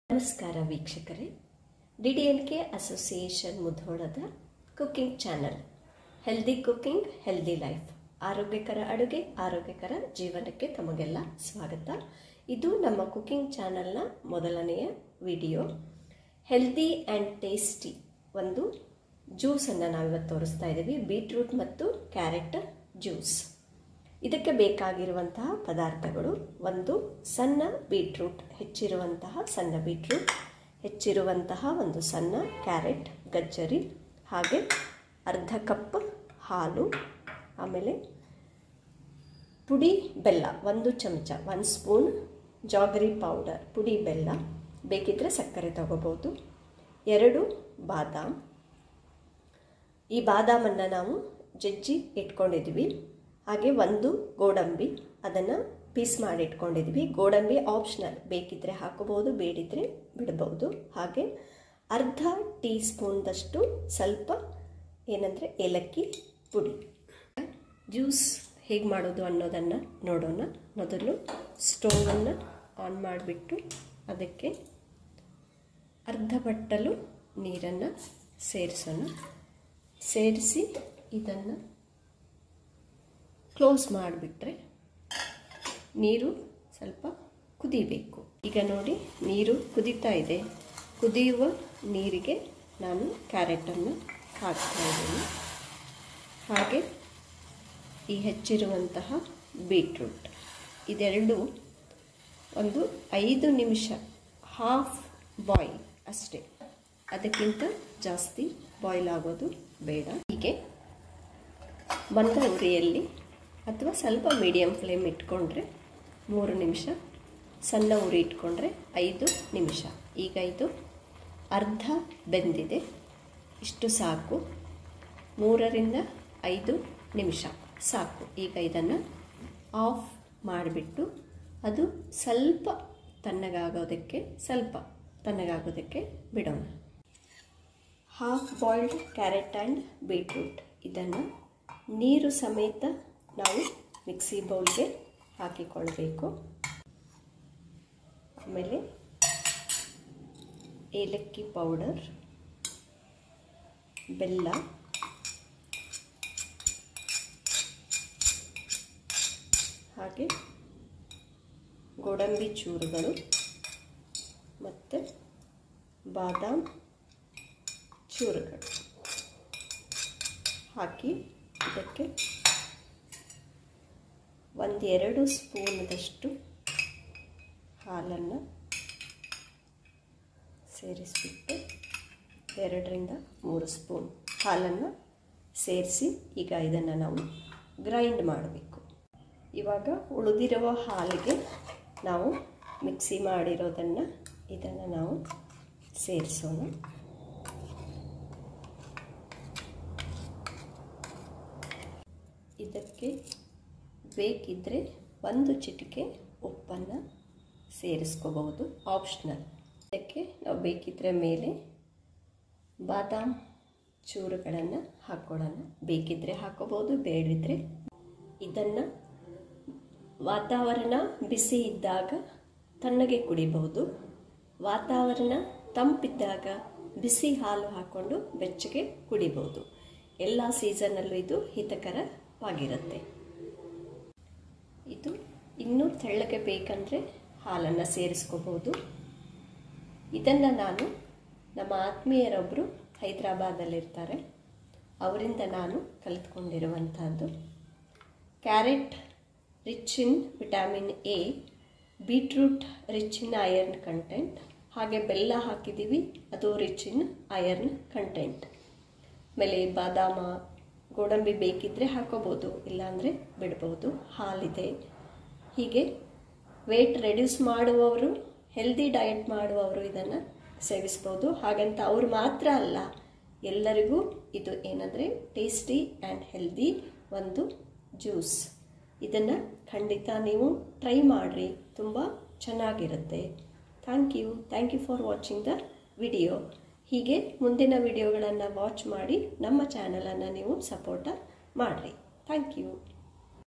ನಮಸ್ಕಾರ ವೀಕ್ಷಕರೇ D D N K association ಮುಧೋಳದ cooking channel healthy cooking healthy life ಆರೋಗ್ಯಕರ ಅಡುಗೆ ಆರೋಗ್ಯಕರ ಜೀವನಕ್ಕೆ ತಮಗೆಲ್ಲ ಸ್ವಾಗತ ಇದು ನಮ್ಮ ಕುಕ್ಕಿಂಗ್ ಚಾನಲ್ನ ಮೊದಲನೆಯ ವಿಡಿಯೋ ಹೆಲ್ದಿ ಆ್ಯಂಡ್ ಟೇಸ್ಟಿ ಒಂದು ಜ್ಯೂಸನ್ನು ನಾವಿವತ್ತು ತೋರಿಸ್ತಾ ಇದ್ದೀವಿ ಬೀಟ್ರೂಟ್ ಮತ್ತು ಕ್ಯಾರೆಟ್ ಜ್ಯೂಸ್ ಇದಕ್ಕೆ ಬೇಕಾಗಿರುವಂತಹ ಪದಾರ್ಥಗಳು ಒಂದು ಸಣ್ಣ ಬೀಟ್ರೂಟ್ ಹೆಚ್ಚಿರುವಂತಹ ಸಣ್ಣ ಬೀಟ್ರೂಟ್ ಹೆಚ್ಚಿರುವಂತಹ ಒಂದು ಸಣ್ಣ ಕ್ಯಾರೆಟ್ ಗಜ್ಜರಿ ಹಾಗೆ ಅರ್ಧ ಕಪ್ ಹಾಲು ಆಮೇಲೆ ಪುಡಿ ಬೆಲ್ಲ ಒಂದು ಚಮಚ ಒಂದು ಸ್ಪೂನ್ ಜಾಗರಿ ಪೌಡರ್ ಪುಡಿ ಬೆಲ್ಲ ಬೇಕಿದ್ದರೆ ಸಕ್ಕರೆ ತಗೋಬೋದು ಎರಡು ಬಾದಾಮ್ ಈ ಬಾದಾಮನ್ನು ನಾವು ಜಜ್ಜಿ ಇಟ್ಕೊಂಡಿದ್ವಿ ಹಾಗೆ ಒಂದು ಗೋಡಂಬಿ ಅದನ್ನು ಪೀಸ್ ಮಾಡಿ ಇಟ್ಕೊಂಡಿದ್ವಿ ಗೋಡಂಬಿ ಆಪ್ಷನಲ್ ಬೇಕಿದ್ದರೆ ಹಾಕೋಬೋದು ಬೇಡಿದರೆ ಬಿಡ್ಬೋದು ಹಾಗೆ ಅರ್ಧ ಟೀ ಸ್ಪೂನ್ದಷ್ಟು ಸ್ವಲ್ಪ ಏನಂದರೆ ಏಲಕ್ಕಿ ಪುಡಿ ಜ್ಯೂಸ್ ಹೇಗೆ ಮಾಡೋದು ಅನ್ನೋದನ್ನು ನೋಡೋಣ ಮೊದಲು ಸ್ಟೋವನ್ನು ಆನ್ ಮಾಡಿಬಿಟ್ಟು ಅದಕ್ಕೆ ಅರ್ಧ ಬಟ್ಟಲು ನೀರನ್ನು ಸೇರಿಸೋಣ ಸೇರಿಸಿ ಇದನ್ನು ಕ್ಲೋಸ್ ಮಾಡಿಬಿಟ್ರೆ ನೀರು ಸ್ವಲ್ಪ ಕುದಿಬೇಕು ಈಗ ನೋಡಿ ನೀರು ಕುದೀತಾ ಇದೆ ಕುದಿಯುವ ನೀರಿಗೆ ನಾನು ಕ್ಯಾರೆಟನ್ನು ಹಾಕ್ತಾ ಇದ್ದೀನಿ ಹಾಗೆ ಈ ಹೆಚ್ಚಿರುವಂತಹ ಬೀಟ್ರೂಟ್ ಇದೆರಡು ಒಂದು ಐದು ನಿಮಿಷ ಹಾಫ್ ಬಾಯ್ಲ್ ಅಷ್ಟೇ ಅದಕ್ಕಿಂತ ಜಾಸ್ತಿ ಬಾಯ್ಲ್ ಆಗೋದು ಬೇಡ ಹೀಗೆ ಮಂದ ಉರಿಯಲ್ಲಿ ಅಥವಾ ಸ್ವಲ್ಪ ಮೀಡಿಯಮ್ ಫ್ಲೇಮ್ ಇಟ್ಕೊಂಡ್ರೆ ಮೂರು ನಿಮಿಷ ಸಣ್ಣ ಉರಿ ಇಟ್ಕೊಂಡ್ರೆ ಐದು ನಿಮಿಷ ಈಗ ಇದು ಅರ್ಧ ಬೆಂದಿದೆ ಇಷ್ಟು ಸಾಕು ಮೂರರಿಂದ ಐದು ನಿಮಿಷ ಸಾಕು ಈಗ ಇದನ್ನು ಆಫ್ ಮಾಡಿಬಿಟ್ಟು ಅದು ಸ್ವಲ್ಪ ತಣ್ಣಗಾಗೋದಕ್ಕೆ ಸ್ವಲ್ಪ ತಣ್ಣಗಾಗೋದಕ್ಕೆ ಬಿಡೋಣ half boiled carrot and beetroot ಇದನ್ನು ನೀರು ಸಮೇತ ನಾವು ಮಿಕ್ಸಿ ಬೌಲ್ಗೆ ಹಾಕಿಕೊಳ್ಬೇಕು ಆಮೇಲೆ ಏಲಕ್ಕಿ ಪೌಡರ್ ಬೆಲ್ಲ ಹಾಗೆ ಗೋಡಂಬಿ ಚೂರುಗಳು ಮತ್ತು ಬಾದಾಮ್ ಚೂರುಗಳು ಹಾಕಿ ಇದಕ್ಕೆ ಒಂದೆರಡು ಸ್ಪೂನದಷ್ಟು ಹಾಲನ್ನು ಸೇರಿಸಿಬಿಟ್ಟು ಎರಡರಿಂದ ಮೂರು ಸ್ಪೂನ್ ಹಾಲನ್ನು ಸೇರಿಸಿ ಈಗ ಇದನ್ನು ನಾವು ಗ್ರೈಂಡ್ ಮಾಡಬೇಕು ಇವಾಗ ಉಳಿದಿರುವ ಹಾಲಿಗೆ ನಾವು ಮಿಕ್ಸಿ ಮಾಡಿರೋದನ್ನು ಇದನ್ನು ನಾವು ಸೇರಿಸೋಣ ಇದಕ್ಕೆ ಬೇಕಿದ್ದರೆ ಒಂದು ಚಿಟಿಕೆ ಉಪ್ಪನ್ನು ಸೇರಿಸ್ಕೋಬಹುದು ಆಪ್ಷನಲ್ ಇದಕ್ಕೆ ನಾವು ಬೇಕಿದ್ದರೆ ಮೇಲೆ ಬಾದಾಮ್ ಚೂರುಗಳನ್ನು ಹಾಕ್ಕೊಳ್ಳೋಣ ಬೇಕಿದ್ದರೆ ಹಾಕೋಬೋದು ಬೇಡಿದ್ರೆ ಇದನ್ನು ವಾತಾವರಣ ಬಿಸಿ ಇದ್ದಾಗ ತಣ್ಣಗೆ ಕುಡಿಬಹುದು ವಾತಾವರಣ ತಂಪಿದ್ದಾಗ ಬಿಸಿ ಹಾಲು ಹಾಕ್ಕೊಂಡು ಬೆಚ್ಚಗೆ ಕುಡಿಬಹುದು ಎಲ್ಲ ಸೀಸನಲ್ಲೂ ಇದು ಹಿತಕರವಾಗಿರುತ್ತೆ ಇದು ಇನ್ನೂ ತೆಳ್ಳಗೆ ಬೇಕಂದರೆ ಹಾಲನ್ನು ಸೇರಿಸ್ಕೋಬೋದು ಇದನ್ನು ನಾನು ನಮ್ಮ ಆತ್ಮೀಯರೊಬ್ಬರು ಹೈದರಾಬಾದಲ್ಲಿರ್ತಾರೆ ಅವರಿಂದ ನಾನು ಕಲಿತ್ಕೊಂಡಿರುವಂಥದ್ದು carrot rich in vitamin A beetroot rich in iron content ಹಾಗೆ ಬೆಲ್ಲ ಹಾಕಿದ್ದೀವಿ ಅದು ರಿಚ್ ಇನ್ ಐರನ್ ಕಂಟೆಂಟ್ ಆಮೇಲೆ ಬಾದಾಮ ಗೋಡಂಬಿ ಬೇಕಿದ್ದರೆ ಹಾಕೋಬೋದು ಇಲ್ಲಾಂದರೆ ಬಿಡ್ಬೋದು ಹಾಲಿದೆ ಹೀಗೆ ವೆಯ್ಟ್ ರೆಡ್ಯೂಸ್ ಮಾಡುವವರು ಹೆಲ್ದಿ ಡಯಟ್ ಮಾಡುವವರು ಇದನ್ನು ಸೇವಿಸ್ಬೋದು ಹಾಗಂತ ಅವರು ಮಾತ್ರ ಅಲ್ಲ ಎಲ್ಲರಿಗೂ ಇದು ಏನಂದರೆ ಟೇಸ್ಟಿ ಆ್ಯಂಡ್ ಹೆಲ್ದಿ ಒಂದು ಜ್ಯೂಸ್ ಇದನ್ನು ಖಂಡಿತ ನೀವು ಟ್ರೈ ಮಾಡಿರಿ ತುಂಬ ಚೆನ್ನಾಗಿರುತ್ತೆ thank you thank you for watching the video ಹೀಗೆ ಮುಂದಿನ ವಿಡಿಯೋಗಳನ್ನು ವಾಚ್ ಮಾಡಿ ನಮ್ಮ ಚಾನಲನ್ನು ನೀವು ಸಪೋರ್ಟ ಮಾಡಿರಿ ಥ್ಯಾಂಕ್ ಯು